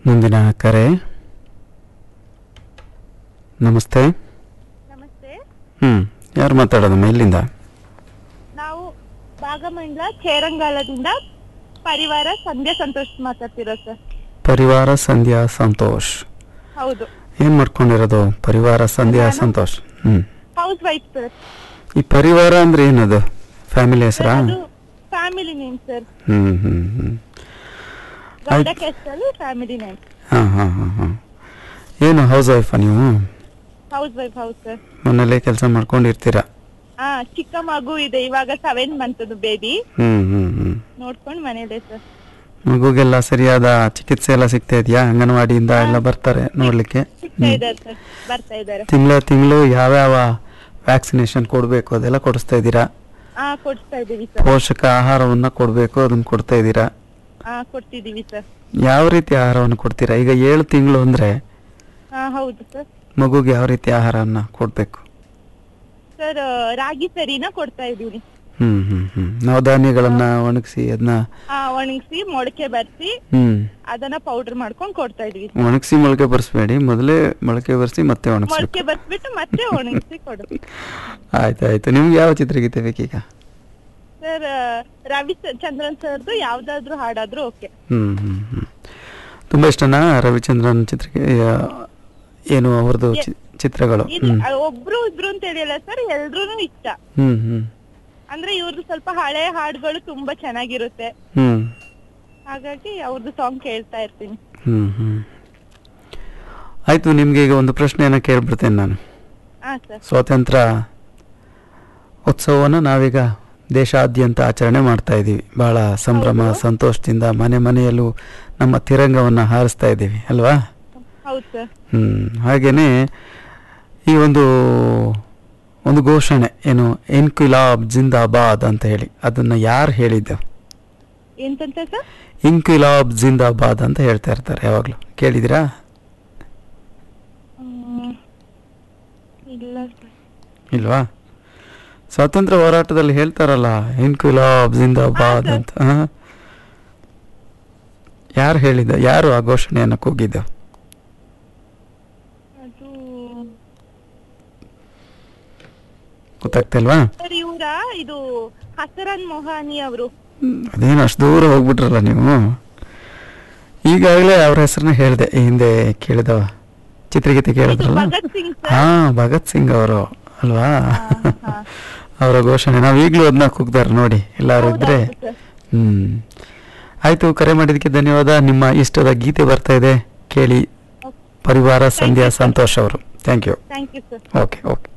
ಮುಂದಿನ ಕರೆ ನಮಸ್ತೆ ನಮಸ್ತೆ ಹ್ಞೂ ಯಾರು ಮಾತಾಡೋದಮ್ಮ ಎಲ್ಲಿಂದ ನಾವು ಭಾಗಮಂಡಲ ಚೇರಂಗಾಲದಿಂದ ಪರಿವಾರ ಸಂಧ್ಯಾ ಸಂತೋಷ್ ಮಾತಾಡ್ತಿರೋದು ಸರ್ ಪರಿವಾರ ಸಂಧ್ಯಾ ಸಂತೋಷ್ ಹೌದು ಏನು ಮಾಡ್ಕೊಂಡಿರೋದು ಪರಿವಾರ ಸಂಧ್ಯಾ ನಾನು- ಸಂತೋಷ್ ಹ್ಞೂ ಹೌಸ್ ವೈಫ್ ಸರ್ ಈ ಪರಿವಾರ ಅಂದ್ರೆ ಏನದು ಫ್ಯಾಮಿಲಿ ಹೆಸರಾ ಅದು ಫ್ಯಾಮಿಲಿ ನೇಮ್ ಸರ್ ಹ್ಞೂ ಹ್ಞೂ ಹ್ಞೂ ಗೌಡ ಕೆಸ್ಟಲ್ಲಿ ಫ್ಯಾಮಿಲಿ ನೇಮ್ ಹಾಂ ಹಾಂ ಹಾಂ ಹಾಂ ಏನು ಹೌಸ್ ವೈಫಾ ನೀವು ಹೌಸ್ ವೈಫ್ ಹೌಸ್ ಸರ್ ಮನೇಲೇ ಕೆಲಸ ಮಾಡ್ಕೊಂಡಿರ್ತೀರಾ ಹಾ ಚಿಕ್ಕ ಮಗು ಇದೆ ಇವಾಗ ಸೆವೆನ್ ಮಂತ್ ಬೇಬಿ ಹ್ಞೂ ಹ್ಞೂ ಹ್ಞೂ ನೋಡ್ಕೊಂಡು ಮನೇಲೆ ಸರ್ ಮಗುಗೆಲ್ಲ ಸರಿಯಾದ ಚಿಕಿತ್ಸೆ ಎಲ್ಲ ಸಿಗ್ತಾ ಇದೆಯಾ ಅಂಗನವಾಡಿಯಿಂದ ಎಲ್ಲ ಬರ್ತಾರೆ ನೋಡಲಿಕ್ಕೆ ಸಿಗ್ತಾ ಇದ್ದಾರೆ ಸರ್ ಬರ್ತಾ ಇದ್ದಾರೆ ತಿಂಗಳ ತಿಂಗಳು ಯಾವ್ಯಾವ ವ್ಯಾಕ್ಸಿನೇಷನ್ ಕೊಡಬೇಕು ಅದೆಲ್ಲ ಕೊಡಿಸ್ತಾ ಇದ್ದೀರಾ ಹಾ ಕೊಡ್ತಾ ಇದೀವಿ ಸರ್ ಪೋಷಕ ಆಹಾರವನ್ನು ಕೊಡಬೇಕು ಅದನ್ನ ಕೊಡ್ತಾ ಇದ್ದೀರಾ ಹಾ ಕೊಡ್ತಿದೀವಿ ಸರ್ ಯಾವ ರೀತಿ ಆಹಾರವನ್ನು ಕೊಡ್ತೀರಾ ಈಗ ಏಳು ತಿಂಗಳು ಅಂದರೆ ಹಾ ಹೌದು ಸರ್ ಮಗುಗೆ ಯಾವ ರೀತಿ ಆಹಾರವನ್ನು ಕೊಡಬೇಕು ಸರ್ ರಾಗಿ ಸರಿನ ಕೊಡ್ತಾ ಇದೀವಿ ಹ್ಞೂ ಹ್ಞೂ ಹ್ಞೂ ನವಧಾನ್ಯಗಳನ್ನು ಒಣಗಿಸಿ ಅದನ್ನ ಹಾ ಒಣಗಿಸಿ ಮೊಳಕೆ ಬರ್ಸಿ ಹ್ಞೂ ಅದನ್ನ ಪೌಡರ್ ಮಾಡ್ಕೊಂಡು ಕೊಡ್ತಾ ಇದೀವಿ ಒಣಗಿಸಿ ಮೊಳಕೆ ಬರ್ಸ್ಬೇಡಿ ಮೊದಲೇ ಮೊಳಕೆ ಬರ್ಸಿ ಮತ್ತೆ ಒಣಗಿಸ್ಬೇಕು ಮೊಳಕೆ ಬರ್ಸ್ಬಿಟ್ಟು ಮತ್ತೆ ಒಣಗಿಸಿ ಕೊಡು ಆಯ್ತು ಆಯ್ತು ನಿಮ್ಗೆ ಯಾವ ಚಿತ್ರಗೀತೆ ಬೇಕೀಗ ಸರ್ ರವಿ ಸ- ಚಂದ್ರನ್ ಸರ್ದು ಯಾವ್ದಾದ್ರು ಹಾಡಾದ್ರೂ ಓಕೆ ಹ್ಞೂ ಹ್ಞೂ ಹ್ಞೂ ತುಂಬ ಇಷ್ಟನಾ ರವಿಚಂದ್ರನ್ ಚಿತ್ರಕ್ಕೆ ಏನು ಅವ್ರದ್ದು ಚಿ- ಚಿತ್ರಗಳು ಇದು ಹ್ಞೂ ಆ, ಒಬ್ರು ಇಬ್ರು ಅಂತ ಹೇಳಿಲ್ಲ ಸರ್ ಎಲ್ರೂನು ಇಷ್ಟ ಹ್ಞೂ ಹ್ಞೂ ಅಂದ್ರೆ ಇವ್ರದ್ದು ಸ್ವಲ್ಪ ಹಳೆ ಹಾಡುಗಳು ತುಂಬಾ ಚೆನ್ನಾಗಿರುತ್ತೆ ಹ್ಞೂ ಹಾಗಾಗಿ ಅವ್ರದ್ದು ಸಾಂಗ್ ಕೇಳ್ತಾ ಇರ್ತೀನಿ ಹ್ಞೂ ಹ್ಞೂ ಆಯಿತು ನಿಮಗೆ ಈಗ ಒಂದು ಪ್ರಶ್ನೆಯನ್ನು ಕೇಳ್ಬಿಡ್ತೇನೆ ನಾನು ಹಾ ಸರ್ ಸ್ವಾತಂತ್ರ್ಯ ಉತ್ಸವವನ್ನು ನಾವೀಗ ದೇಶಾದ್ಯಂತ ಆಚರಣೆ ಮಾಡ್ತಾ ಇದ್ದೀವಿ ಬಹಳ ಸಂಭ್ರಮ ಹೌದು. ಸಂತೋಷದಿಂದ ಮನೆ ಮನೆಯಲ್ಲೂ ನಮ್ಮ ತಿರಂಗವನ್ನು ಹಾರಿಸ್ತಾ ಇದ್ದೀವಿ ಅಲ್ವಾ ಹೌದು ಸರ್ ಹ್ಮ್ ಹಾಗೇನೆ ಈ ಒಂದು ಒಂದು ಘೋಷಣೆ ಏನು ಇನ್ಕ್ವಿಲಾಬ್ ಜಿಂದಾಬಾದ್ ಅಂತ ಹೇಳಿ ಅದನ್ನ ಯಾರು ಹೇಳಿದ್ದು ಎಂತಂತ ಸರ್ ಇನ್ಕ್ವಿಲಾಬ್ ಜಿಂದಾಬಾದ್ ಅಂತ ಹೇಳ್ತಾ ಇರ್ತಾರೆ ಯಾವಾಗಲೂ ಕೇಳಿದಿರಾ ಹ್ಮ್. ಇಲ್ಲ ಸರ್ ಇಲ್ವಾ ಸ್ವಾತಂತ್ರ್ಯ ಹೋರಾಟದಲ್ಲಿ ಹೇಳ್ತಾರಲ್ಲ ಇನ್ಕ್ವಿಲಾಬ್ ಜಿಂದಾಬಾದ್ ಹಾ, ಅಂತ ಯಾರು ಹೇಳಿದ ಯಾರು ಆ ಘೋಷಣೆಯನ್ನು ಕೂಗಿದ್ದು ಅದು ಗೊತ್ತಾಗ್ತಿಲ್ವಾ ಸರ್ ಇವರ ಇದು ಹಸರನ್ ಮೊಹಾನಿ ಅವರು ಅದೇನು ಅಷ್ಟು ದೂರ ಹೋಗ್ಬಿಟ್ರಲ್ಲ ನೀವು ಈಗಾಗಲೇ ಅವ್ರ ಹೆಸರನ್ನ ಹೇಳಿದೆ ಈ ಹಿಂದೆ ಕೇಳಿದ ಚಿತ್ರಗೀತೆ ಕೇಳಿದ್ರಲ್ಲ ಭಗತ್ ಸಿಂಗ್ ಹಾ ಸರ್ ಭಗತ್ ಸಿಂಗ್ ಅವರು ಅಲ್ವಾ ಹಾ. ಅವರ ಘೋಷಣೆ ನಾವು ಈಗಲೂ ಅದನ್ನ ಕೂಗ್ತಾರೆ ನೋಡಿ ಎಲ್ಲಾರು ಇದ್ರೆ ಹೌದೌದು ಸರ್ ಹ್ಮ್ ಆಯ್ತು ಕರೆ ಮಾಡಿದ್ದಕ್ಕೆ ಧನ್ಯವಾದ ನಿಮ್ಮ ಇಷ್ಟದ ಗೀತೆ ಬರ್ತಾ ಇದೆ ಕೇಳಿ ಪರಿವಾರ ಸಂಧ್ಯಾ ಸಂತೋಷ್ ಅವರು thank you thank you sir okay okay